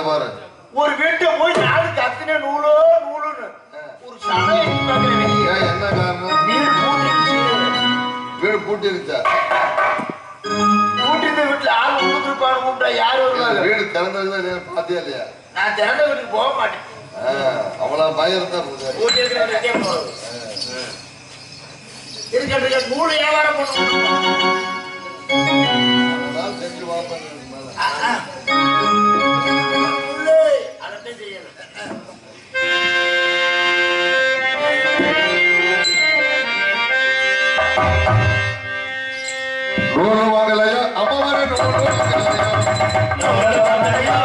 பாரு ஒரு வீட்டை போய் நாலு கத்தின நூலோ நூலுன்னு ஒரு சமயம் எட்டி பார்க்கிறேன் ஏன் என்ன காரணம் வீடு பூட்டிடுச்சு வீடு பூட்டி இருந்துச்சா பூட்டிருந்த வீட்டுல ஆள் உள்ளுக்கு இருப்பான்னு கூப்பிட்டா யாரு வருவாங்க வீடு திறந்ததுல நீ பாத்தியா இல்லையா நான் திறந்த வீட்டுக்கு போக மாட்டேன் ஆ, அவ்வளவு பயம் தான் இருக்குது பூட்டி இருக்கிற வீட்டுக்கே போறது இருக்க இருக்க நூல் வியாபாரம் பண்ணுவோம் அதனால செஞ்சு வாப்பா மேல அதை செய்யணும் நூறு வாங்கலையா அம்மா வர நூறு வாங்கலையா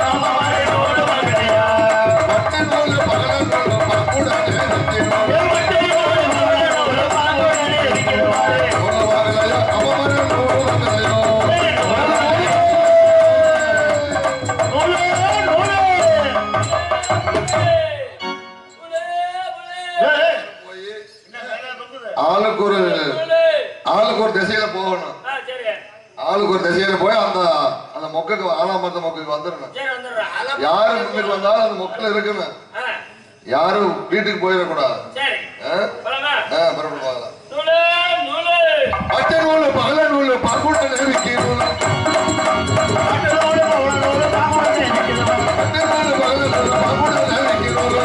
பட்டு நூலு பகல நூலு பக்கூடாது நூறு வாங்கலையா அம்மா வர நூறு வாங்கலையா போய் ஆளுக்கு ஒரு ஆளுக்கு ஒரு திசையில போகணும் ஆளுக்கு ஒரு திசையில போய் அந்த அந்த மொக்குக்கு ஆலாமரத்த மொக்குக்கு வந்துடணும் யாரு முன்னுக்கு வந்தாலும் அந்த மொக்கில் இருக்கணும் யாரும் வீட்டுக்கு போயிடக்கூடாது ஆ? ஆ, மறுபடியும் பார்க்கலாம் பச்சை நூலு பகல நூலு பகுட்ட நெருக்கி நூலு பச்சை நூலு பகல நூலு பகுட்ட நெருக்கி நூலு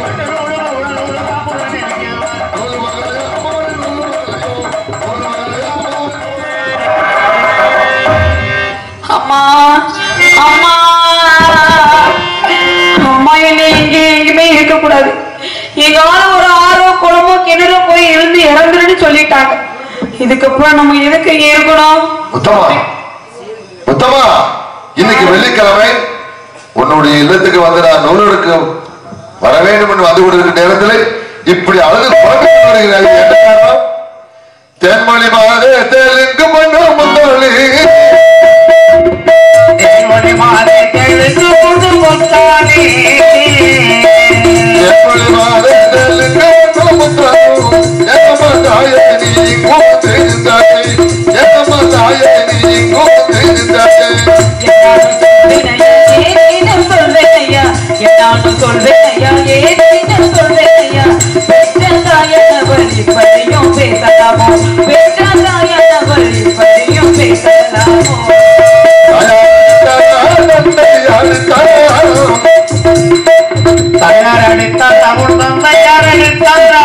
நூலு மகளையா அம்மாவோட நூலு மகளையோ நூலு மகளையா அம்மாவோட அம்மா அம்மா அம்மா என்னை இங்க எங்கேயுமே இருக்கக்கூடாது எங்கால ஒரு ஆறோ குளமோ கிணறோ போய் இருந்து இறந்துருன்னு சொல்லிட்டாங்க இதுக்கப்புறம் நம்ம எதுக்கு இங்க இருக்கணும் உத்தமா உத்தமா இன்னைக்கு வெள்ளிக்கிழமை உன்னுடைய இல்லத்துக்கு வந்து நான் நூலோடுக்கு வர வேண்டும் என்று வந்து கொண்டிருக்கிற நேரத்தில் இப்படி அழுது புறப்பட்டு வருகிறாய் என்ன காரணம் தென்மொழி மாதே தெலுங்கு மண்ணு முந்தொழி தேன்மொழி மாலை தெலுங்கு புது முத்தானே. தென்மொழி மாதே தெலுங்கு மண்ணு முந்தொழி ஏகம தாயே நீ இங்கோ தெரிந்தாயே ஏகம தாயே நீ இங்கோ தெரிந்தாயே என்னாலும் சொல்வேனையா, ஏதேனும் சொல்வேனையா, என்னாலும் சொல்வேனையா, ஏதேனும் சொல்வேனையா. பெற்ற தாயான வழிப்படியும் பேசலாமோ பெற்ற தாயான வழிப்படியும் பேசலாமோ தயார் அடித்தா தமிழ் தந்தையார் அடித்தாரா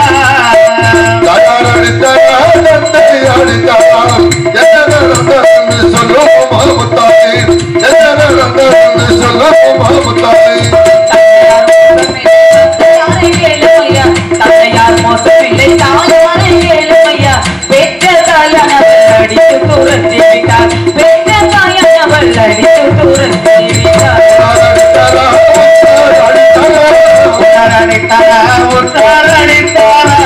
தந்தையார் மோசமில்லை தாயாரை கேளுமையா பெற்ற தாயானவள் அடித்து துரத்தி விட்டார் பெற்ற தாயானவள் அடித்து துரத்தி விட்டார் உன்னார் அடித்தாரா உன்னார் அடித்தாரா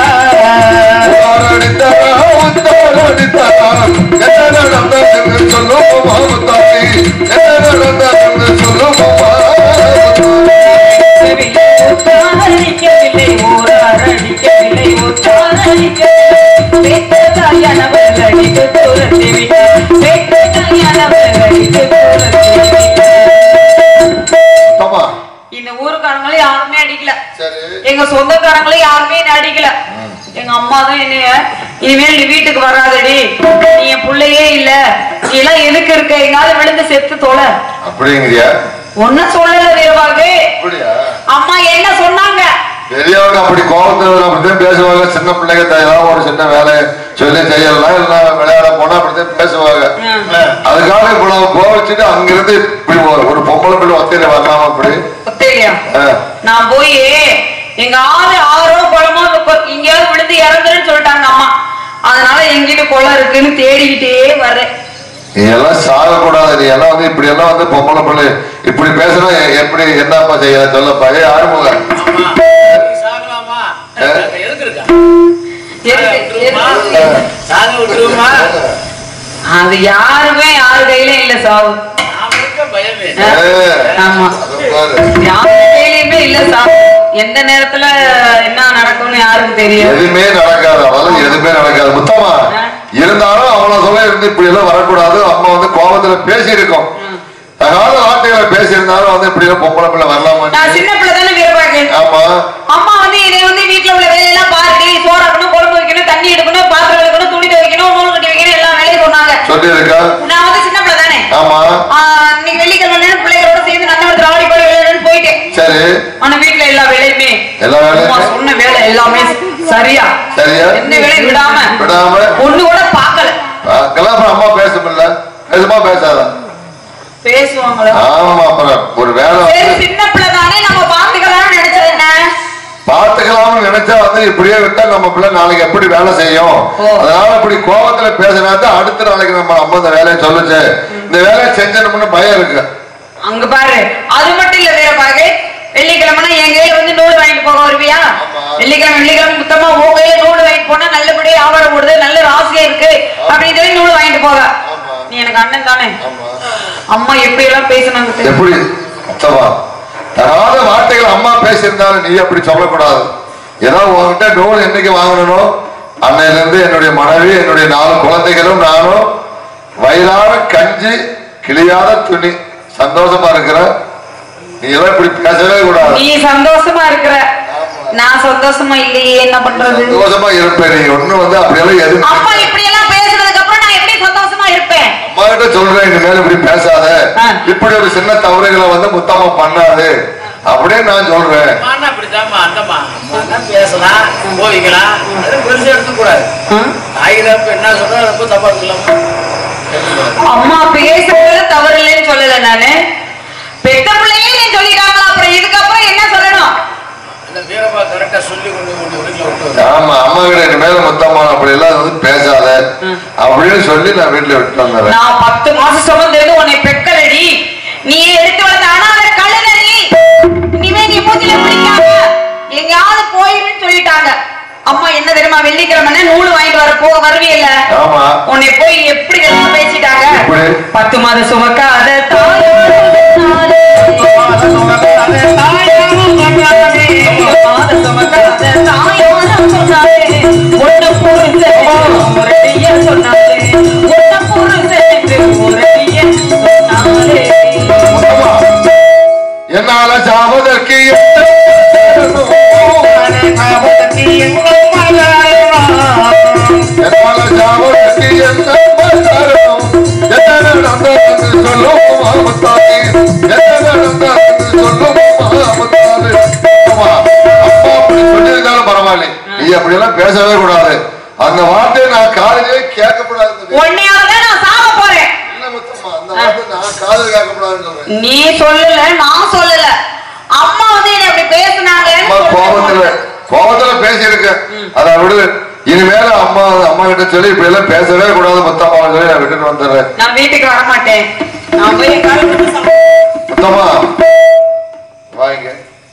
அடிக்கவில்லை ஊரார் அடிக்கவில்லை ஊற்றார் அடிக்கவில்லை பெற்ற தாயானவள் அடித்து துரத்தி விட்டார் பெற்ற தாயானவள் அடித்து துரத்தி விட்டார் இந்த ஊருக்காரங்களும் யாருமே அடிக்கல சரி எங்க சொந்தக்காரங்களும் யாருமே என்ன அடிக்கல எங்க அம்மா தான் என்னைய இனிமேல் நீ வீட்டுக்கு வராதடி நீ என் பிள்ளையே இல்ல நீ எல்லாம் எதுக்கு இருக்க எங்காவது விழுந்து செத்து தொலை அப்படிங்கிறியா ஒன்னும் சொல்லல வீரவாகு அப்படியா அம்மா என்ன சொன்னாங்க பெரியவங்க அப்படி கோபத்துல அப்படித்தான் பேசுவாங்க சின்ன பிள்ளைங்க ஏதாவது ஒரு சின்ன வேலையை சொல்லி செய்யலாம் இல்ல விளையாட போனா அப்படித்தான் பேசுவாங்க ம். அதுக்காக இவ்வளவு கோவிச்சுட்டு அங்கிருந்து இப்படி ஒரு- ஒரு பொம்பளை பிள்ளை ஒத்தையில வரலாமா அப்படி ஒத்தையா ஆ. நான் போய் எங்க ஆறு ஆறோ குளமோ கொ- எங்கேயாவது விழுந்து இறந்துருன்னு சொல்லிட்டாங்க அம்மா அதனால எங்கிட்ட குளம் இருக்குன்னு தேடிக்கிட்டே வர்றேன் நீ எல்லாம் சாகக்கூடாது நீ எல்லாம் வந்து இப்படி எல்லாம் வந்து பொம்பளை பிள்ளை இப்படி பேசுனா எ- எப்படி என்னப்பா செய்ய சொல்லப்பா ஏ ஆறுமுக சாகலாமா ஆ. எதுக்கு இருக்கா எதுக்கு- விட்டுருமா? எதுக்கு? சாக விட்டுருமா அது யாருமே யாரு கையில இல்ல சாவு நாம இருக்க பயமே ஆ. ஏ, ஆமா அது பாரு யாரு கையிலயுமே இல்ல சாவு எந்த நேரத்துல என்ன நடக்கும்னு யாருக்கும் தெரியாது எதுவுமே நடக்காது அவளால எதுவுமே நடக்காது முத்தமா ஆ. இருந்தாலும் அவளை சொல்ல இருந்து இப்படி எல்லாம் வரக்கூடாது அம்மா வந்து கோபத்துல பேசி இருக்கோம் தகாத வார்த்தைகளை பேசி இருந்தாலும் வந்து இப்படி எல்லாம் பொம்பளை பிள்ளை வரலாமா நான் ஆமா அம்மா வந்து இதை வந்து வீட்டுல உள்ள வேலையெல்லாம் பாருடி சோறாக்கணும் குழம்பு வைக்கணும் தண்ணி எடுக்கணும் பாத்திரம் வைக்கணும் துணி துவைக்கணும் நூல் கட்டி வைக்கணும் எல்லா வேலையும் சொன்னாங்க சொல்லி இருக்கா நான் வந்து சின்ன பிள்ளை தானே ஆமா ஆஹ் இன்னைக்கு வெள்ளிக்கிழமை பிள்ளைகளோட சேர்ந்து நந்தவரத்துல ஆடி போய் விளையாடுன்னு போயிட்டேன் சரி ஆனா வீட்டுல எல்லா வேலையுமே எல்லா வேலையும் அம்மா சொன்ன வேலை எல்லாமே சரியா சரியா எந்த வேலையும் விடாம விடாம ஒண்ணு கூட பார்க்கல கலாபுரம் அம்மா பேசுமில்ல பேசுமா பேசாத பேசுவாங்களா ஆமா அப்புறம் ஒரு வேலை சரி வந்து சின்ன பிள்ளை தானே நம்ம பாத்துக்கலாம்னு நினைச்சது என்ன பார்த்துக்கலாம்னு நினைச்சா வந்து இப்படியே விட்டா நம்ம பிள்ளை நாளைக்கு எப்படி வேலை செய்யும் ஓ. அதனால இப்படி கோபத்துல பேசினா தான் அடுத்த நாளைக்கு நம்ம அம்மா இந்த வேலையை சொல்லுச்சு இந்த வேலையை செஞ்சணும்னு பயம் இருக்கு அங்க பாரு அது மட்டும் இல்ல வேற பாரு வெள்ளிக்கிழமைனா என் கையில வந்து நூல் வாங்கிட்டு போக வருவியா ஆமா. வெள்ளிக்கிழமை வெள்ளிக்கிழமை மொத்தமா உன் கையில நூல் வாங்கிட்டு போனா நல்லபடியா வியாபாரம் ஓடுது நல்ல ராசியா இருக்கு அப்படின்னு சொல்லி நூல் வாங்கிட்டு போக ஆமா. நீ எனக்கு அண்ணன் தானே ஆமா. அம்மா எப்படி எல்லாம் பேசினாங்க தெரியுமா? எப்படி அத்தவா தகாத வார்த்தைகள் அம்மா பேசியிருந்தாலும் நீ அப்படி சொல்லக்கூடாது ஏதோ உன்கிட்ட நூல் என்னைக்கு வாங்கணும் அன்னையில இருந்து என்னுடைய மனைவி என்னுடைய நாலு குழந்தைகளும் நானும் வயலான கஞ்சி கிளியாத துணி சந்தோஷமா இருக்கிற நீ எல்லாம் இப்படி பேசவே கூடாது நீ சந்தோஷமா இருக்கிற நான் சந்தோஷமா இல்லையே என்ன பண்றது சந்தோஷமா இருப்பேன் நீ ஒண்ணு வந்து அப்படியெல்லாம் எதுவும் அம்மா இப்படி எல்லாம் பேசுனதுக்கு அப்புறம் நான் எப்படி சந்தோஷமா இருப்பேன் அம்மா கிட்ட சொல்றேன் இனிமேல் இப்படி பேசாத ஆ. இப்படி ஒரு சின்ன தவறுகளை வந்து முத்தம்மா பண்ணாது அப்படியே நான் சொல்றேன் அம்மான்னா அப்படித்தாம்மா அந்தம்மா அம்மான்னா பேசலாம் போய்க்கலாம் அது பெருசா எடுத்துக்கூடாது தாய்கிறப்ப என்ன சொல்றா ரொம்ப தப்பா இருக்கலாமா அம்மா பேசுறது தவறு இல்லைன்னு சொல்லல நானு பெத்த பிள்ளையே நீ சொல்லிட்டாங்களா அப்புறம் இதுக்கப்புறம் என்ன சொல்லணும் அந்த வீரப்பா கரெக்டா சொல்லி கொண்டு கொண்டு வீட்டுல விட்டு ஆமா அம்மா கிட்ட இனிமேல முத்தம்மா அப்படி எல்லாம் வந்து பேசாத அப்படின்னு சொல்லி நான் வீட்டுல விட்டு வந்துடுறேன் நான் பத்து மாசம் சுமந்தது உன்னை பெக்கலடி நீ எடுத்து வளர்த்த அனாத கழுதடி இனிமே நீ மூஞ்சில பிடிக்காம எங்கேயாவது போயிருன்னு சொல்லிட்டாங்க அம்மா என்ன தெரியுமா வெள்ளிக்கிழமை நூல் வாங்கிட்டு வர போக வருவியல்ல ஆமா உன்னை போய் எப்படி தெரியுமா பேசிட்டாங்க எப்படி? பத்து மாதம் சுமக்காத தாயோட சொன்னாலே. பத்து மாதம் சுமக்காத தாயோட சொன்னாலே. உன்னை புரிஞ்சேன் முரடிய சொன்னாலே. உன்னை புரிஞ்சேன் முரடிய சொன்னாலே. முத்தம்மா என்னால சாவதற்கு என்னால சாவதற்கு என்ன காரணம்? என்ன நடந்தது என்று சொல்லும் மாமத்தாரே. என்ன நடந்தது என்று சொல்லும் மாமத்தாரே. அம்மா, அப்பா அப்படி சொல்லியிருந்தாலும் பரவாயில்லை நீ அப்படி எல்லாம் பேசவே கூடாது அந்த வார்த்தையை நான் காலையிலே கேட்கக்கூடாது உன்னையாலதான் நான் சாக போறேன் இல்ல முத்தம்மா அந்த வார்த்தை நான் காதல் கேட்கக்கூடாதுன்னு சொல்றேன் நீ சொல்லல நான் சொல்லல அம்மா வந்து என்ன அப்படி பேசுனாங்கன்னு அம்மா கோபத்துல சொல்றேன். கோபத்துல பேசியிருக்க அதை விடு இனிமேல அம்மா அம்மா கிட்ட சொல்லி இப்படி எல்லாம் பேசவே கூடாது முத்தம்மா சொல்லி நான் விட்டுட்டு வந்துடுறேன் நான் வீட்டுக்கு வர மாட்டேன் நான் போய் என் காலத்துல சாப்பிடுவேன். முத்தம்மா வாங்க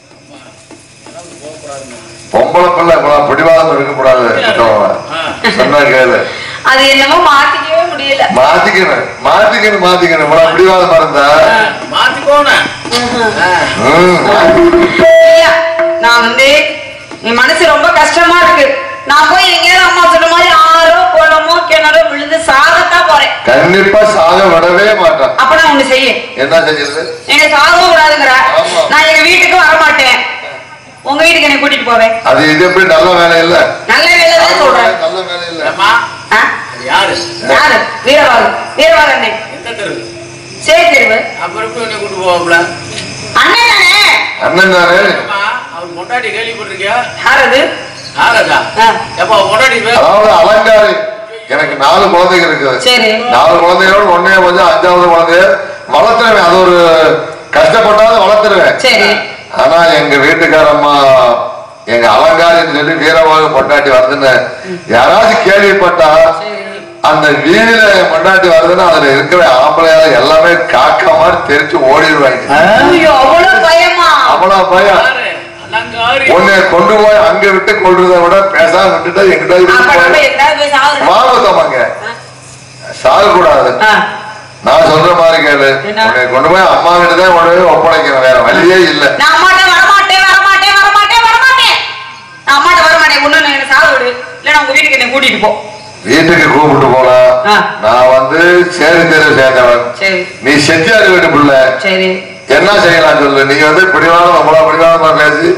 பொம்பளை பிள்ளை இவ்வளவு பிடிவாதம் இருக்கக்கூடாது முத்தம்மா சொன்னா கேளு அது என்னமோ மாத்திக்கவே முடியல மாத்திக்கணும் மாத்திக்கணும் மாத்திக்கணும் இவ்வளவு பிடிவாதமா இருந்தா மாத்திக்கோணும் ம், ஐயா, நான் வந்து என் மனசு ரொம்ப கஷ்டமா இருக்கு நான் போய் எங்கேயாவது அம்மா சொன்ன மாதிரி ஆறோ குளமோ கிணறோ விழுந்து சாகத்தான் போறேன் கண்டிப்பா சாக விடவே மாட்டான் அப்ப நான் ஒண்ணு செய்ய என்ன செஞ்சது என்னை சாகவும் கூடாதுங்கிற ஆமா. நான் எங்க வீட்டுக்கு வர மாட்டேன் உங்க வீட்டுக்கு என்னை கூட்டிட்டு போவேன் அது இது எப்படி நல்ல வேலை இல்ல நல்ல வேலை தான் சொல்றேன் நல்ல வேலை இல்ல அம்மா ஆ? அது யாரு யாரு வீரவாகு வீரவாகு அண்ணே எந்த தெரு சரி தெருவு அப்புறம் எப்படி உன்னை கூட்டு போவாப்ல அண்ணன் தானே அண்ணன் தானே அம்மா அவர் முன்னாடி கேள்விப்பட்டிருக்கியா யார் அது யாரதா ஆ. எப்ப முன்னாடி பேர் அதாவது அலங்காரி எனக்கு நாலு குழந்தைங்க இருக்குது சரி நாலு குழந்தைகளோட ஒன்னே கொஞ்சம் அஞ்சாவது குழந்தைய வளர்த்துருவேன் அது ஒரு கஷ்டப்பட்டாவது வளர்த்துருவேன் சரி ஆனா எங்க வீட்டுக்காரம்மா எங்க அலங்காரின்னு சொல்லி வீரவாக பொண்டாட்டி வருதுன்னு யாராச்சும் கேள்விப்பட்டா சரி அந்த வீதியில என் பொண்டாட்டி வருதுன்னா அதுல இருக்கிற ஆம்பளையால எல்லாமே காக்கா மாதிரி தெரிச்சு ஓடிடுவாங்க ஐயோ அவ்வளவு பயமா அவ்வளவு பயம் யாரு அலங்காரி உன்னை கொண்டு போய் அங்க விட்டு கொள்றதை விட பேசாம விட்டுட்டு எங்கிட்ட அப்ப நம்ம போய் எதாவது போய் சாகுறோம் மாமத்தமாங்க சாகக்கூடாது ஆ. நான் சொல்ற மாதிரி கேளு என்ன? உன்னை கொண்டு போய் அம்மா கிட்ட தான் கொண்டு போய் ஒப்படைக்கிறேன் வேற வழியே இல்ல நான் அம்மாட்ட வரமாட்டேன் வரமாட்டேன் வரமாட்டேன் வரமாட்டேன் நான் அம்மாட்ட வரமாட்டேன் ஒண்ணு என்ன சாக விடு இல்ல உங்க வீட்டுக்கு என்ன கூட்டிட்டு போ வீட்டுக்கு கூப்பிட்டு போலாம் ஆ. நான் வந்து சேரி தெரு சேர்ந்தவன் சரி நீ செட்டியார் வீட்டு புள்ள சரி என்ன செய்யலாம் சொல்லு நீ வந்து பிடிவாதம் அவ்வளவு பிடிவாதமா பேசி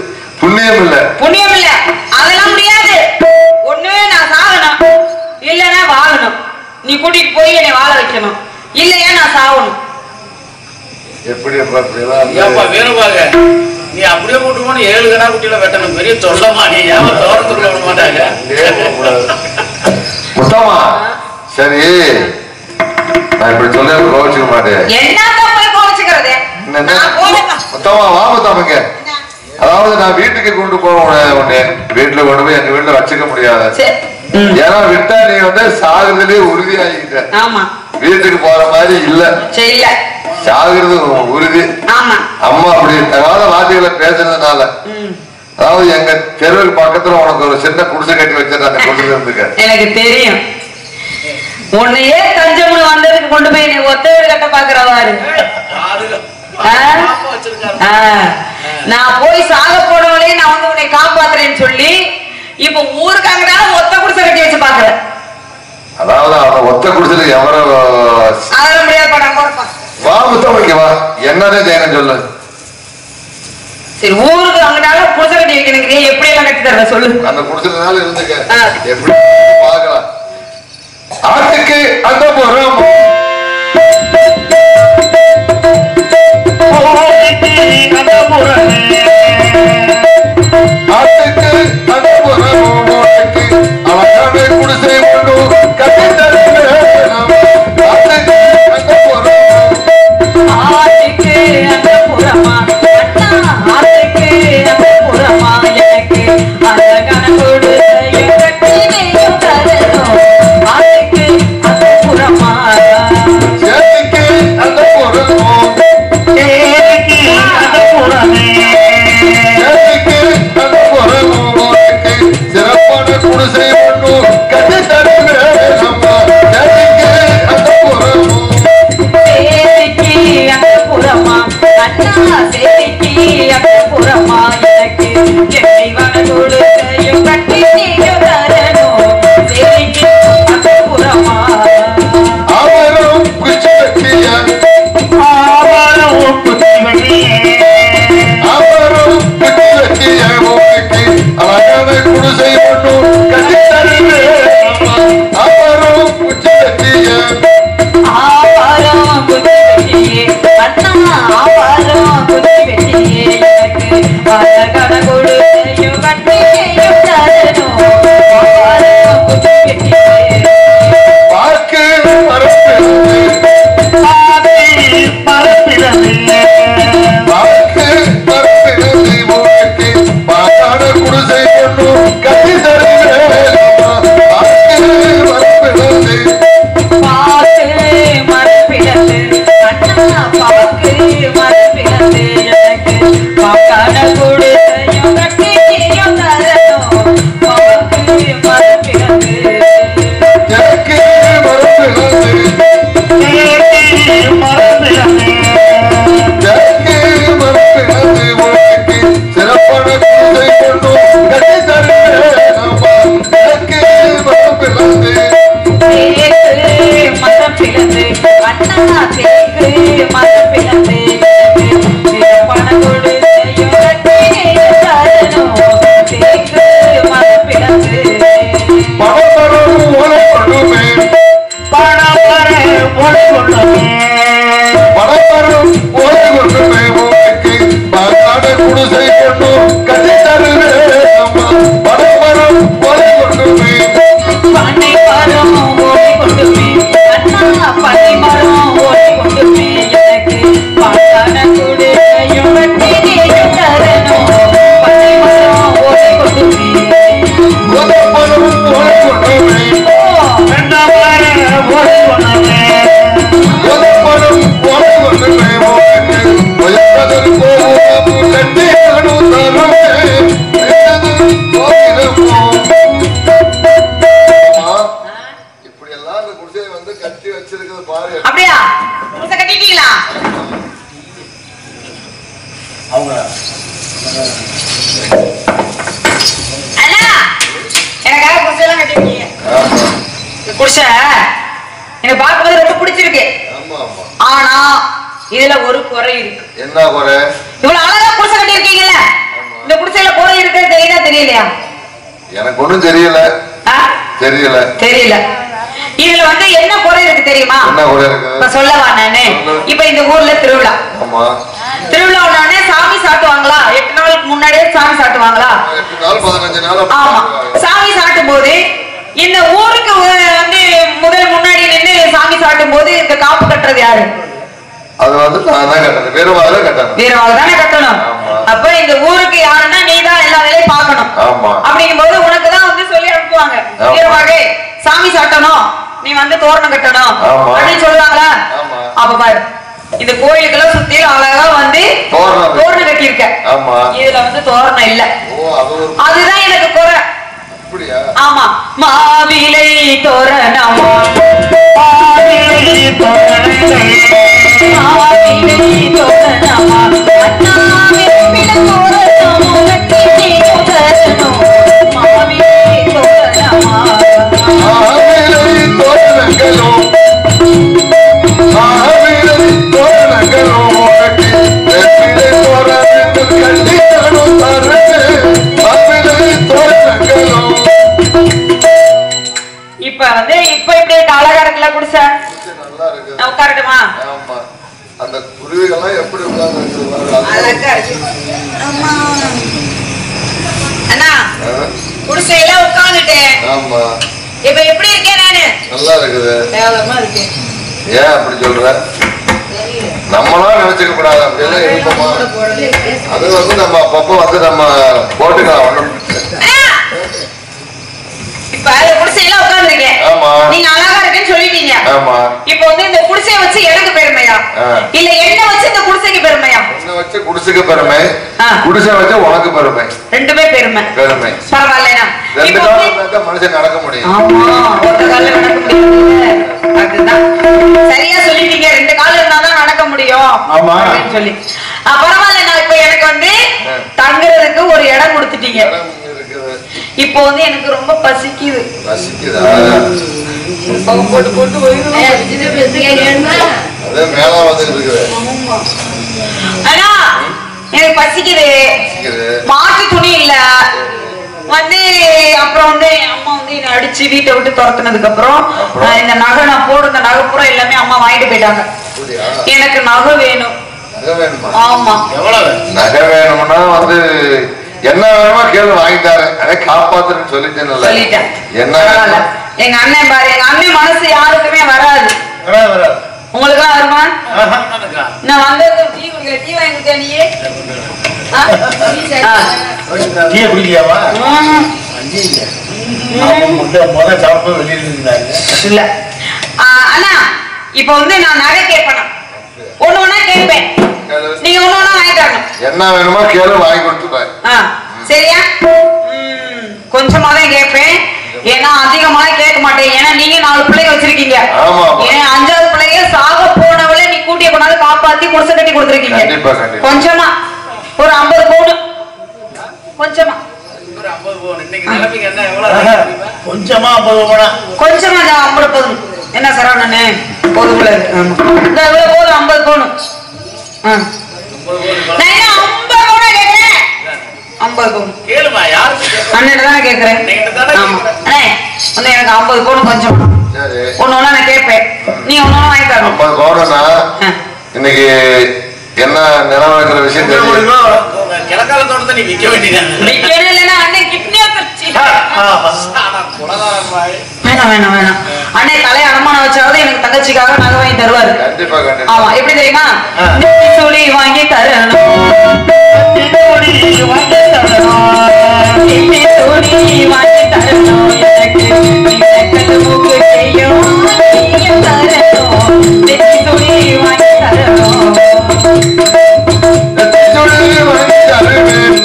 புண்ணியம் இல்ல புண்ணியம் இல்ல அதெல்லாம் முடியாது ஒண்ணு நான் சாகணும் இல்லைன்னா வாழணும் நீ கூட்டிட்டு போய் என்னை வாழ வைக்கணும் இல்லையா நான் சாகணும் எப்படி அப்ப அப்படியெல்லாம் ஏப்பா வந்து- வேணுபாங்க நீ அப்படியே கூட்டு போன ஏழு கடா குட்டியில வெட்டணும் பெரிய தொல்லமா நீ ஏன் தோட்டத்துக்குள்ள விட மாட்டாங்க இங்கே போகக்கூடாது. முத்தம்மா சரி நான் இப்படி சொல்ல கோவிச்சுக்க மாட்டேன் என்னத்தான் போய் கோவிச்சுக்கிறது என்ன நான் போறேன் முத்தம்மா வா முத்தம்மைங்க அதாவது நான் வீட்டுக்கு கொண்டு போக முடியாது உன்னை வீட்டுல கொண்டு போய் எங்க வீட்டுல வச்சுக்க முடியாது சரி ம். ஏன்னா விட்டா நீ வந்து சாகுறதுலயே உறுதியாகிட்ட ஆமா வீட்டுக்கு போற மாதிரி இல்ல சரி இல்ல சாகுறது உறுதி ஆமா அம்மா அப்படி தகாத வார்த்தைகளை பேசுனதுனால ம். அதாவது எங்க தெருவுக்கு பக்கத்துல உனக்கு ஒரு சின்ன குடிசை கட்டி வச்சிருந்த அந்த குடிசை இருந்துக்க எனக்கு தெரியும் உன்னையே தஞ்சம்னு வந்ததுக்கு கொண்டு போய் நீ ஒத்த வீடு கட்ட பாக்குறவாரு பாருங்க. ஆ? பாப்பா வச்சிருக்காரு. ஆ, நான் போய் சாக போனவளே நான் வந்து உன்னை காப்பாத்துறேன்னு சொல்லி இப்ப ஊருக்கு அங்கடால ஒத்த குடிசை கட்டி வச்சு பாக்குறேன் அதாவது அவன் ஒத்த குடிசையில எவரோ அதெல்லாம் முடியாது படம் போறப்பா வா முத்தமைக்கு வா என்னதே செய்யணும் சொல்லு சரி ஊருக்கு அங்கடால குடிசை கட்டி வைக்கணுங்கிறிய எப்படி எல்லாம் கட்டி தர சொல்லு அந்த குடிசைனால இருந்துக்க ஆ. எப்படி பார்க்கலாம் ஆட்டுக்கு அந்த புறம் ஆட்டுக்கு அந்த புறம் மூட்டைக்கு அழகான குடிசை கொண்டு கட்டி தருகிறேன் ஆட்டுக்கு அந்த புறம் ஆட்டுக்கு அந்த புறமா அண்ணா ஆட்டுக்கு அந்த புறமா எனக்கு அழகான கொடுசையும் கட்டி நீயும் தரணும் ஆட்டுக்கு அந்த புறமா சேதிக்கு அந்த புறம் சேதிக்கு அந்த புறம் மூட்டைக்கு சிறப்பான குடிசை கொண்டு கட்டி தருகிறேன் சேதிக்கு அந்த புறம் சேதிக்கு அந்த புறமா அண்ணா சேதிக்கு அந்த புறமா எனக்கு என்னை வன கொடுசையும் கட்டி நீயும் தரணும் சேதிக்கு அந்த புறமா அவரும் குச்சி வெட்டிய அவரும் குச்சி வெட்டிய மூட்டைக்கு அழகான குடிசை கொண்டு கட்டி தருகிறேன் அவரும் குச்சி வெட்டிய ஆவாரம் குதி வெட்டியே அண்ணா ஆவாரம் குதி வெட்டியே எனக்கு அழகான கொடுசையும் கட்டியும் தரணும் ஆவாரம் குதி வெட்டியே பார்க்கு மரப்பிறந்து பார்க்கு மரப்பிறந்து மூட்டைக்கு பாட்டான குடிசை கொண்டு கட்டி தருகிறேன் பார்க்கு மரப்பிறந்து பாக்கு மரப்பிடத்து அண்ணா பாக்கு மரப்பிடத்து எனக்கு பாக்கான கொடுசையும் கட்டியும் தரணும் பாக்கு மரப்பிடத்து எனக்கு மரப்பிறந்து எனக்கு மரப்பிறந்து மூட்டைக்கு சிறப்பான குடிசை கொண்டு கட்டி தருகிறேன் எனக்கு மரப்பிறந்து தேக்கு மதம் பிளந்து அண்ணா தேக்கு மதம் பிளந்து சிறப்பான கொடுசையும் கட்டியும் தரணும் தேக்கு மதம் பிளந்து பணமரம் ஓலை கொண்டுமே பணமரம் ஓலை கொண்டுமே மூட்டைக்கு பாட்டான குடிசை கொண்டு கட்டி தருகிறேன் அம்மா பணமரம் ஓலை கொண்டுமே பண்ணை மரம் ஓடி கொண்டுமே அண்ணா பண்ணை மரம் ஓடி கொண்டுமே எனக்கு பாட்டான கொடுசையும் கட்டியும் தரணும் பண்ணை மரம் ஓடி கொண்டுமே உதப்பனம் ஓலை கொண்டுமே உதப்பனம் ஓலை கொண்டுமே மூட்டைக்கு உயர்ந்ததொரு கோபுரம் கட்டி அனுத்தருமே நின்றது கோயிலமோ அம்மா இப்படி எல்லாம் அந்த குடிசையை வந்து கட்டி வச்சிருக்கிறது பாரு அப்படியா குடிசை கட்டிட்டீங்களா அவங்க அண்ணா எனக்காக குடிசை எல்லாம் கட்டிருக்கீங்க ஆமா இந்த குடிசை எனக்கு பார்க்கும்போது ரொம்ப பிடிச்சிருக்கு ஆமா ஆமா ஆனா இதுல ஒரு குறை இருக்கு என்ன குறை இவ்வளவு அழகா குடிசை கட்டியிருக்கீங்கல்ல இந்த குடிசையில குறை எனக்கு ஒண்ணும் தெரியல ஆ? தெரியல தெரியல இதுல வந்து என்ன குறை இருக்கு தெரியுமா என்ன குறை இப்ப இருக்கு சொல்லவா நானு இப்ப இந்த ஊர்ல திருவிழா ஆமா திருவிழா உடனே சாமி சாட்டுவாங்களா எட்டு நாளுக்கு முன்னாடியே சாமி சாட்டுவாங்களா எட்டு நாள் பதினஞ்சு நாள் ஆமா சாமி சாட்டும் போது இந்த ஊருக்கு உ- வந்து முதல் முன்னாடி நின்று சாமி சாட்டும் போது இந்த காப்பு கட்டுறது யாரு அது வந்து நான் தான் கட்டணும் வேறுவாக கட்டணும் வீரவாக தானே கட்டணும் ஆமா. அப்ப இந்த ஊருக்கு யாருன்னா நீ தான் எல்லா வேலையும் பார்க்கணும் ஆமா அப்படிங்கும் போது உனக்கு தான் வந்து சொல்லி அனுப்புவாங்க ஆமா. வீரவாகே சாமி சாட்டணும் நீ வந்து தோரணம் கட்டணும் ஆமா. அப்படின்னு சொல்லுவாங்களா ஆமா. அப்ப பாரு இந்த கோயிலுக்கெல்லாம் சுத்தி அழகா வந்து தோரணம். தோரணம் கட்டியிருக்க ஆமா இதுல வந்து தோரணம் இல்ல ஓ அது ஒரு அதுதான் எனக்கு குறை அப்படியா ஆமா மாவிலை தோரணமா மாவிலை தோரணமா அண்ணாவில தோரணமோ கட்டி தோரணம் மாவிலை தோரணமா ஆவிலை தோரணங்களோ ஆவிலை தோரணங்களோ கட்டி வெற்றிலை தோரணங்கள் கட்டித்தரும் தருது ஆவிலை தோரணங்களோ இப்ப வந்து இப்ப இப்படி அழகா இருக்குல்ல குடிசை நல்லா இருக்கு நான் உட்காரட்டுமா ஆமா அந்த குருவிகள்லாம் எப்படி உட்கார்ந்து அழகா இருக்கு ஆமா. அண்ணா குடிசையில உட்கார்ந்துட்டேன் ஆமா இப்ப எப்படி இருக்கேன் நானு நல்லா இருக்குது கேவலமா இருக்கேன் ஏன் அப்படி சொல்ற நம்மளா நினைச்சுக்க கூடாது அப்படியெல்லாம் இருப்போமா அது வந்து நம்ம அப்பப்போ வந்து நம்ம போட்டுக்கலாம் ஒண்ணும் பிரச்சனை இல்லை. இப்ப இந்த குடிசையில உட்கார்ந்துருக்கேன் ஆமா நீங்க அழகா இருக்கேன்னு சொல்லிட்டீங்க ஆமா இப்ப வந்து இந்த குடிசையை வச்சு எனக்கு பெருமையா ஆ. இல்ல என்ன வச்சு இந்த குடிசைக்கு பெருமையா உன்னை வச்சு குடிசுக்கு பெருமை ஆ. குடிசை வச்சு உனக்கு பெருமை ரெண்டுமே பெருமை பெருமை பரவாயில்லண்ணா ரெண்டு இப்ப காலம் வந்து- இருந்தா மனுஷன் நடக்க முடியும் ஆமா ஒத்த கால்ல நடக்க முடியாது அதுதான் சரியா சொல்லிட்டீங்க ரெண்டு கால் இருந்தாதான் நடக்க முடியும் ஆமா. அப்படின்னு சொல்லி ஆ, பரவாயில்ல நான் இப்ப எனக்கு வந்து ஆ. தங்குறதுக்கு ஒரு இடம் கொடுத்துட்டீங்க இடம் இருக்குது இப்போ வந்து எனக்கு ரொம்ப பசிக்குது ரசிக்குதா போட்டு போட்டு போயிடும் அதே மேல வந்து இருக்குது அண்ணா எனக்கு பசிக்குது ரசிக்குது மாட்டு துணி இல்ல வந்து அப்புறம் வந்து என் அம்மா வந்து என்னை அடிச்சு வீட்டை விட்டு துரத்துனதுக்கு அப்புறம் அப்புறம்? நான் இந்த நகை நான் போடுற நகை பூரா எல்லாமே அம்மா வாங்கிட்டு போயிட்டாங்க அப்படியா எனக்கு நகை வேணும் நகை வேணுமா ஆமா எவ்வளவு நகை வேணும்னா வந்து என்ன வேணுமோ கேளு வாங்கி தரேன் அதே காப்பாத்துறேன்னு சொல்லிட்டேன்ல சொல்லிட்டேன் என்ன பரவாயில்ல. வேணும்? எங்க அண்ணன் பாரு எங்க அண்ணன் மனசு யாருக்குமே வராது வராது, வராது. உங்களுக்கு வருமா ஆஹா. நான் வந்தது டீ குடிக்கல டீ வாங்கி கொடுத்தேன் நீயே ஆ? ஆ. டீயை குடிக்கலையாமா ம். அவங்க முட்டை முதல் சாப்பிட்டு வெளியே இருந்தாங்க இல்ல ஆ, அண்ணா இப்ப வந்து நான் நகை கேட்பேன் ஒண்ணு ஒண்ணா கேட்பேன் கேளு. நீங்க ஒண்ணு ஒண்ணா வாங்கி தரணும் என்ன வேணுமோ கேளு வாங்கி கொடுத்துட்டேன் ஆ, சரியா ம், கொஞ்சமா தான் கேட்பேன் ஏன்னா அதிகமா கேட்க மாட்டேன் ஏன்னா நீங்க நாலு பிள்ளைங்க வச்சிருக்கீங்க ஆமா, ஆமா. ஏன் அஞ்சாவது பிள்ளைங்க சாக போனவளே நீ கூட்டிய கொண்டாந்து காப்பாத்தி குடிசை கட்டி கொடுத்துருக்கீங்க கண்டிப்பா, கண்டிப்பா. கொஞ்சமா ஒரு ஐம்பது பவுன் கொஞ்சமா ஒரு ஐம்பது பவுன் இன்னைக்கு நிலைமைக்கு என்ன எவ்வளவு கொஞ்சமா ஐம்பது போனா கொஞ்சமா இந்த ஐம்பது பவுன் என்ன சரவணனே போதும் போல இருக்கு. ஆமா. இந்த இவ்வளவு போதும் ஐம்பது பவுன் ஆ. நான் என்ன ஐம்பது பவுனா கேட்கிறேன் ஐம்பது பவுன் கேளுமா யாருக்கு கேட்க அண்ணன் தானே கேட்கிறேன் நீங்க தானே ஆமா கேட்கிறேன். அண்ணே வந்து எனக்கு ஐம்பது பவுன் கொஞ்சம் சரி ஒண்ணு ஒண்ணா நான் கேட்பேன் நீ ஒண்ணு ஒண்ணா வாங்கி தரணும் ஐம்பது பவுனா ஆ. இன்னைக்கு என்ன நிலம் இருக்கிற விஷயம் தெரியும் உங்க கிழக்கால தோட்டத்தை நீ விற்க வேண்டியதானே விக்கணும் இல்லைன்னா அண்ணன் கிட்னியா தச்சு ஆனா குலகாரன் பாய். வேணாம் வேணாம் வேணாம் அண்ணே தலையை அடமானம் வச்சாவது எனக்கு தங்கச்சிக்காக நகை வாங்கி தருவாரு கண்டிப்பா ஆமா கண்டிப்பா எப்படி தெரியுமா ஆ. நெத்தி சுழி வாங்கி தரணும் நெத்தி சுழி வாங்கி தரணும் எனக்கு நிலக்கல் மூக்கு செய்யும் வாங்கி தரணும் நெத்தி சுழி வாங்கி தரணும் நெத்திச்சுடி வாங்கி தருவேன்.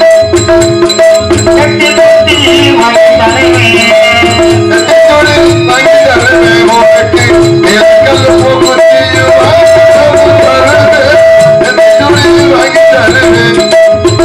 நெத்திச்சுடி வாங்கி தருவேன் உனக்கு. நிலக்கல் மூக்குத்தியும் வாங்கி தருவேன். நெத்திச்சுடி வாங்கி தருவேன்.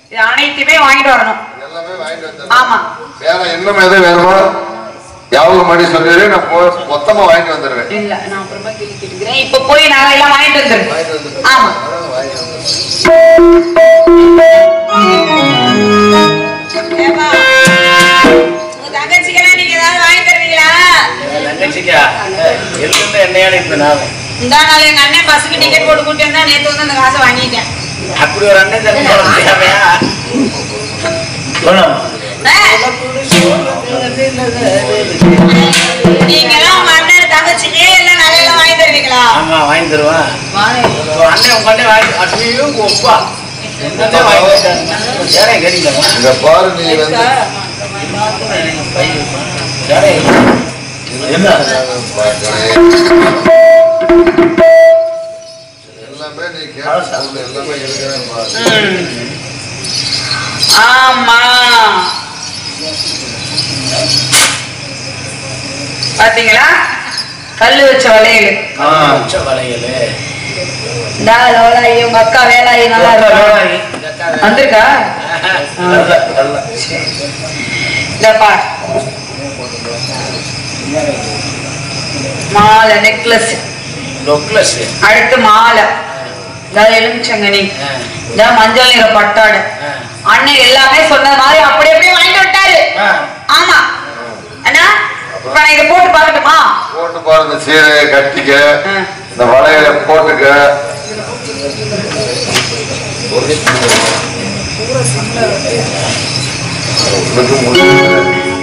இது அனைத்துமே வாங்கிட்டு வரணும் எல்லாமே வாங்கிட்டு வந்துடுறேன் ஆமா வேற இன்னும் எது வேணுமோ யாவும் மணி சொல்லிடு நான் போ மொத்தமா வாங்கிட்டு வந்துடுவேன் இல்ல நான் அப்புறமா கேள்வி கேட்டுக்கிறேன் இப்ப போய் நாங்க எல்லாம் வாங்கிட்டு வந்துருங்க வாங்கிட்டு வந்துடுறேன் ஆமா வாங்கிட்டு வந்துடுறேன் ஏப்பா, உங்க தங்கச்சிக்கெல்லாம் நீங்க ஏதாவது வாங்கி தருவீங்களா என் தங்கச்சிக்கா எல்லாம் என்னையாட இப்ப நான் இந்த நாள் எங்க அண்ணன் பஸ்ஸுக்கு டிக்கெட் போட்டு கூட்டி வந்தா நேத்து வந்து அந்த காசை வாங்கிட்டேன் அப்படி ஒரு அண்ணன் தம்பி உனக்கு தேவையா நீங்க எல்லாம் உங்க அண்ணன் தங்கச்சிக்கு எல்லாம் நகையெல்லாம் வாங்கி தருவீங்களா ஆமா வாங்கி தருவான் உன் அண்ணன் உங்க அண்ணன் வாங்கி அட்லியும் உங்க ஒப்பா என்னதான் வாங்கி தருவாங்க ஏன் கேட்டீங்களா இங்க பாரு நீ வந்து என்ன எல்லாமே நீ கேட்ட எல்லாமே இருக்கிறேன் பாரு ஆமா பாத்தீங்களா கல்லு வச்ச வளையல் உச்ச வளையலு இந்தா லோலாயி உங்க அக்கா வேலாயி நல்லா இருக்கா வந்திருக்கா இந்த பார் மாலை நெக்லஸ் டொக்லஸ் அடுத்து மாலை இதான் எலுமிச்சங்கனி இதான் மஞ்சள் நிற பட்டாடு அண்ணன் எல்லாமே சொன்னது மாதிரி அப்படி அப்படியே வாங்கிட்டு விட்டாரு ஆமா அண்ணா இப்ப நான் இதை போட்டு பார்க்கட்டுமா போட்டு பாரு இந்த சீரையை கட்டிக்க ஆ. இந்த வளையல போட்டுக்க உனக்கு முடியல.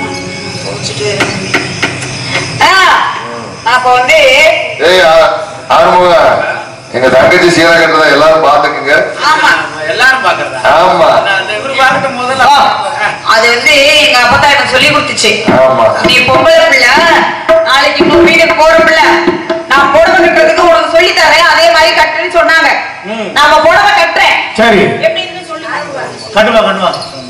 ஆ, அப்ப வந்து ஏய் ஆ- ஆறுமுக எங்க தங்கச்சி சீரை கட்டுறத எல்லாரும் பாத்துக்குங்க ஆமா எல்லாரும் பாக்குறதா ஆமா. நான் அந்த இவரு பார்க்கட்டும் முதல்ல ஆ, அது வந்து எங்க அப்பா எனக்கு சொல்லி கொடுத்துச்சு ஆமா நீ பொம்பளை பிள்ளை நாளைக்கு இன்னொரு வீட்டுக்கு போற பிள்ளை நான் புடவை கட்டுறதுக்கு உனக்கு சொல்லி தரேன் அதே மாதிரி கட்டுன்னு சொன்னாங்க நாம புடவை கட்டுறேன் சரி எப்படின்னு சொல்லி கட்டுவா கட்டுவா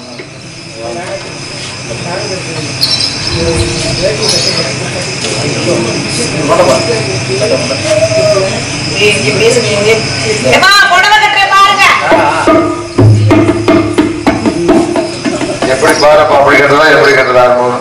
ஏம்மா, புடவை கட்டுறேன் பாருங்க எப்படி பாருப்பா அப்படி கட்டுறதா எப்படி கட்டுறதா ஆறுமுகம்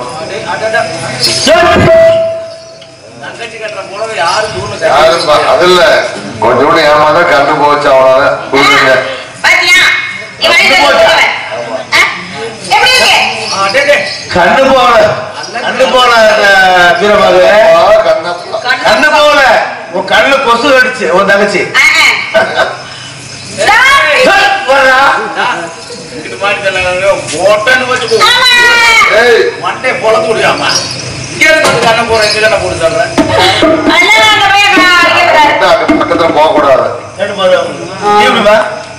தங்கச்சி கட்டுற புடவை யாரும் தூரம் யாரும் பா- அது இல்ல கொஞ்சோண்டு ஏமாந்தா கண்டு போச்சு அவ்வளவுதான் புரிஞ்சுங்க பாத்தியா நீ வாங்கிட்டு வந்த புடவை. ஆ? எப்படி இருக்கு கண்ணு போல கண்ணு போல வீரமாக கண்ணப்பா கண்ணு போல உன் கண்ணு கொசு அடிச்சு உன் தங்கச்சி ஆ, ஆ. சாமி. ஹை, வர்றா. இது மாதிரி தெரியல போட்டேன்னு வச்சுக்கோ ஆமா. ஏய் மண்டே பொழந்து முடியாமா இங்க இருந்து வந்து கண்ணை போறேன் இங்க தானே போட்டு சொல்றேன் அண்ணன் அங்க போய் நான் அடிக்கக்கூடாது. இந்த அங்க பக்கத்துல போக கூடாது ரெண்டு போது தீவு வா.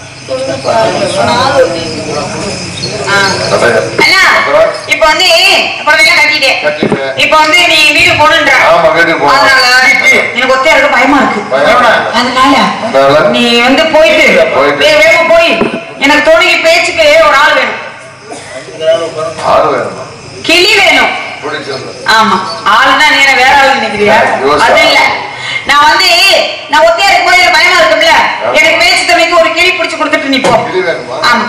ஆ. அண்ணா, இப்ப வந்து புடவையெல்லாம் கட்டிட்டேன் கட்டிட்டு இப்ப வந்து நீ வீடு போகணுன்ற ஆமா வீட்டுக்கு போகணும் அதனால எனக்கு ஒத்தையா இருக்க பயமா இருக்கு பயமா? அதனால அதனால? நீ வந்து போயிட்டு போயிட்டு. வே- வேகமா போய் எனக்கு துணைக்கு பேச்சுக்கு ஒரு ஆள் வேணும் ஆறு வேணுமா கிளி வேணும் பிடிச்சிருந்து ஆமா ஆளுன்னா நீ என்ன வேற ஆள் நினைக்கிறியா யோசா. அது இல்ல நான் வந்து நான் ஒத்தையா இருக்கும் போது எனக்கு பயமா இருக்கும்ல எனக்கு பேச்சு துணைக்கு ஒரு கிளி பிடிச்சு கொடுத்துட்டு நீ போ கிளி வேணுமா ஆமா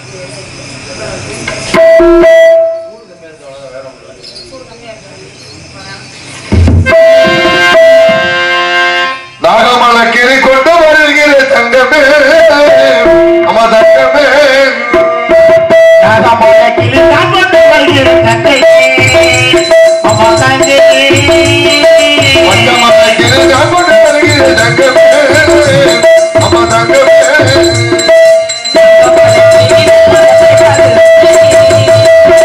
நாகமலை கிளி கொண்டு வருகிற தங்கமே அம்மா தங்கமே நாகமலை கிளி தான் கொண்டு வருகிற தங்கையே. அம்மா தங்கையே. பஞ்சமலை கிளி தான் கொண்டு வருகிற தங்கமே அம்மா தங்கமே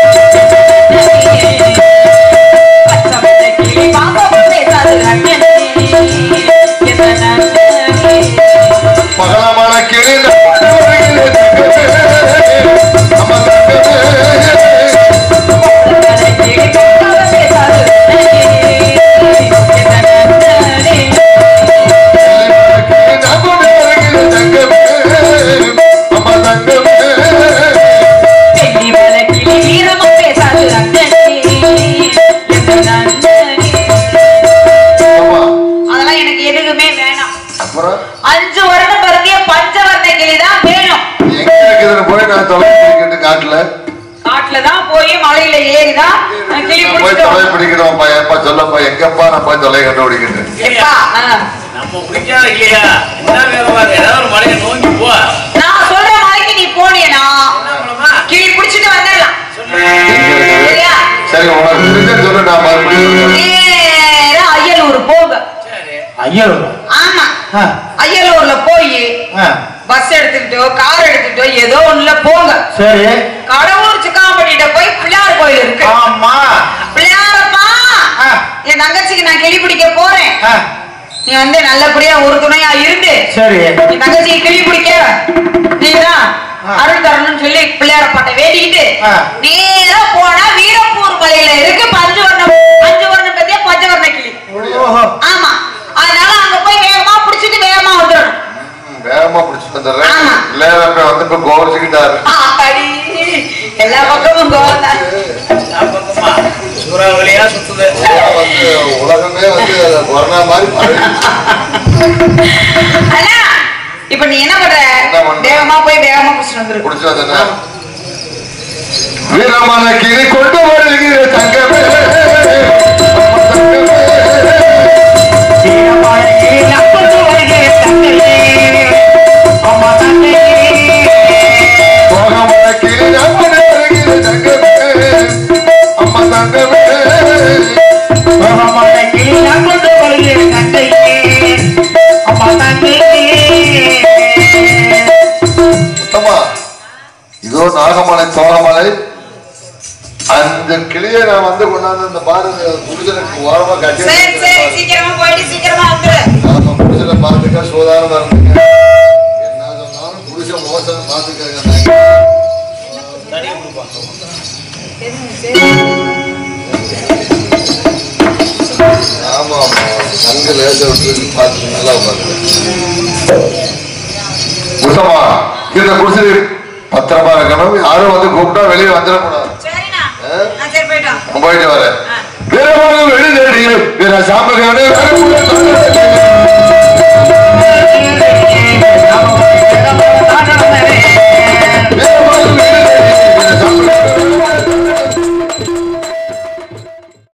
காட்டுல தான் போய் மலையில ஏறிதான் அஹ், கிளி நான் போய் தொலை பிடிச்சிட்டு பிடிக்கிறோம்ப்பா எப்பா சொல்லப்பா எங்கப்பா நான் போய் தொலை கண்டுபிடிக்கிறேன் எப்பா, ஆ. நம்ம பிடிக்காத இல்லையா என்ன வேகமா இருக்கு? ஏதாவது ஒரு மலையை நோக்கி போ நான் சொல்ற மலைக்கு நீ போனியனா என்ன பண்ணலாமா? கிளி பிடிச்சிட்டு வந்துடலாம் சொல்லு. எங்க இருக்குது? சரியா? சரி உனக்கு தெரிஞ்ச சொல்லு நான் மறுபடியும் சொல்றேன். நேரா அய்யலூர் போங்க சரி ஐயோ ஆமா ஆ, அய்யலூர்ல போய் ஆ, பஸ் எடுத்துக்கிட்டோ கார் எடுத்துக்கிட்டோ ஏதோ ஒண்ணுல போங்க சரி கடவுள் சிக்காம்பட்டிட்ட போய் பிள்ளையார் கோயில் இருக்கு ஆமா பிள்ளையாரப்பா ஆ. என் தங்கச்சிக்கு நான் கிளி பிடிக்க போறேன் ஆ, நீ வந்து நல்லபடியா ஒரு துணையா இருந்து சரி என் தங்கச்சிக்கு கிளி பிடிக்க நீதான் ஆ. அருள் தரணும்னு சொல்லி பிள்ளையாரப்பாட்ட வேண்டிக்கிட்டு ஆ. நேரா போனா வீரப்பூர் மலையில இருக்கு பஞ்சவர்ணம் பஞ்சவர்ணம் பத்தியா பஞ்சவர்ண கிளி ஓஹோ ஆமா அதனால அங்க போய் வேகமா பிடிச்சிட்டு வேகமா வந்துடணும் ம், வேகமா பிடிச்சிட்டு வந்துடுறேன் ஆமா. இளையராஜா வந்து இப்ப கோவிச்சுக்கிட்டாரு ஆத்தாடி, எல்லா பக்கமும் கோவம் தான். நான் பக்கமா சூறாவளியா சுத்துது வந்து உலகமே வந்து கொரோனா மாதிரி பரவிடுச்சு. அண்ணா, இப்ப நீ என்ன பண்ற என்ன பண்ற? வேகமா போய் வேகமா பிடிச்சிட்டு வந்துரு பிடிச்சு வந்தேன்னா வீரமான கிளி கொண்டு வருகிற தங்கமே தங்கமே. சீனமாயி நம்பது வருகிற தங்கையே அம்மா தங்கையே சோகமான கிளி நம்பனே வருகிற தங்கமே அம்மா தங்கமே சோகமான கிளி நம்பது வருகிற தங்கையே அம்மா தங்கையே சுத்தமா இதோ நாகமலை சோகமலை அந்த கிளியை நான் வந்து கொண்டாந்து இந்த பாருங்க புருஷனுக்கு ஓரமா கட்டி சரி சரி வச்சிருக்கேன். சீக்கிரமா போயிட்டு சீக்கிரமா வந்துரு ஆமா புருஷனை பார்த்துக்க சோதானமா இருந்துங்க என்ன சொன்னாலும் புருஷன் மோசம் பார்த்துக்க தண்ணி கொடுப்பா ஆமா ஆமா தங்க லேச விட்டு பார்த்து நல்லா உட்காந்து புருஷமா இந்த புருஷன் பத்திரமா இருக்கணும் யாரும் வந்து கூப்பிட்டா வெளியே வந்துடக்கூடாது சரிண்ணா ஆ? நான் சரி போயிட்டோம் நான் போயிட்டு வரேன் ஆ. வீரமாக வெளிநேடி வீர சாம்பகானே